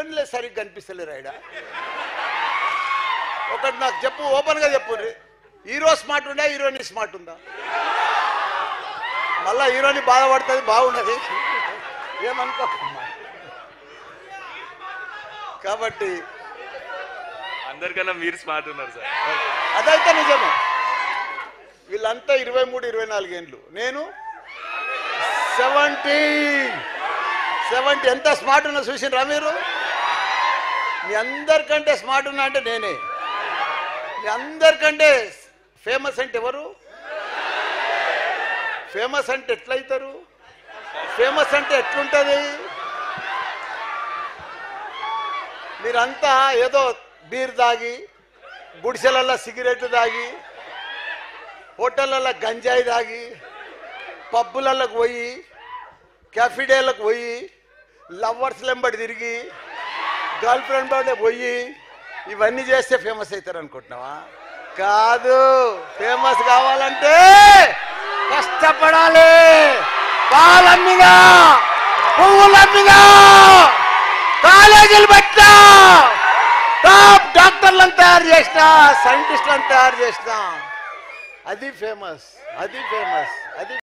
హీరోయిన్లే సరిగ్గా కనిపిస్తలేరు ఆయన ఒకటి నాకు చెప్పు ఓపెన్ గా చెప్పు హీరో స్మార్ట్ ఉందా హీరోయిన్ స్మార్ట్ ఉందా మళ్ళా హీరోని బాధపడుతుంది బాగున్నది ఏమనుకోకమ్మా కాబట్టి అందరికన్నా మీరు స్మార్ట్ ఉన్నారు సార్ అదైతే నిజమే వీళ్ళంతా ఇరవై మూడు ఇరవై నాలుగేండ్లు నేను సెవెంటీ సెవెంటీ ఎంత స్మార్ట్ ఉన్నా చూసినరా మీరు మీ అందరికంటే స్మార్ట్ ఉన్నా అంటే నేనే మీ అందరికంటే ఫేమస్ అంటే ఎవరు ఫేమస్ అంటే ఎట్లయితారు ఫేమస్ అంటే ఎట్లుంటుంది మీరంతా ఏదో బీర్ తాగి గుడిసెలల్లో సిగరెట్లు తాగి హోటళ్ళల్లో గంజాయి తాగి పబ్బులకు పోయి క్యాఫిడేలకు పోయి లవర్స్ వెంబడి తిరిగి గర్ల్ ఫ్రెండ్ బడే పోయి ఇవన్నీ చేస్తే ఫేమస్ అవుతారు అనుకుంటున్నావా కాదు ఫేమస్ కావాలంటే కష్టపడాలి పాలమ్మిగా పువ్వులమ్మిగా కాలేజీలు పెట్టా టాప్ డాక్టర్లను తయారు చేసిన సైంటిస్టులను తయారు చేసిన అది ఫేమస్ అది ఫేమస్ అది